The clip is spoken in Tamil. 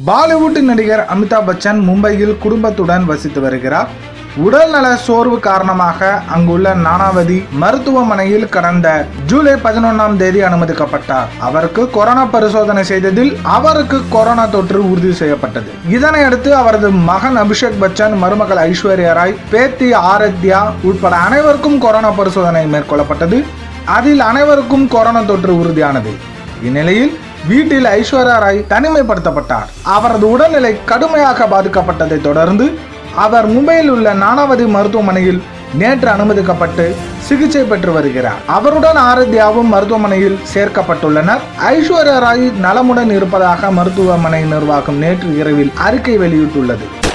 பாலிவுட் நடிகர் அமிதாப் பச்சன் மும்பையில் குடும்பத்துடன் வசித்து வருகிறார் உடல்நல சோர்வு காரணமாக அங்குள்ள நானாவதி மருத்துவமனையில் கடந்த ஜூலை பதினொன்றாம் தேதி அனுமதிக்கப்பட்டார் அவருக்கு கொரோனா பரிசோதனை செய்ததில் அவருக்கு கொரோனா தொற்று உறுதி செய்யப்பட்டது இதனையடுத்து அவரது மகன் அபிஷேக் பச்சன் மருமகள் ஐஸ்வர்யா ராய் பேத்தி ஆரத்யா உட்பட அனைவருக்கும் கொரோனா பரிசோதனை மேற்கொள்ளப்பட்டது அதில் அனைவருக்கும் கொரோனா தொற்று உறுதியானது இந்நிலையில் வீட்டில் ஐஸ்வர்யா ராய் தனிமைப்படுத்தப்பட்டார் அவரது உடல்நிலை கடுமையாக பாதிக்கப்பட்டதை தொடர்ந்து அவர் மும்பையில் உள்ள நானாவதி மருத்துவமனையில் நேற்று அனுமதிக்கப்பட்டு சிகிச்சை பெற்று வருகிறார் அவருடன் ஆரத்யாவும் மருத்துவமனையில் சேர்க்கப்பட்டுள்ளனர் ஐஸ்வர்யா ராய் நலமுடன் இருப்பதாக மருத்துவமனை நிர்வாகம் நேற்று இரவில் அறிக்கை வெளியிட்டுள்ளது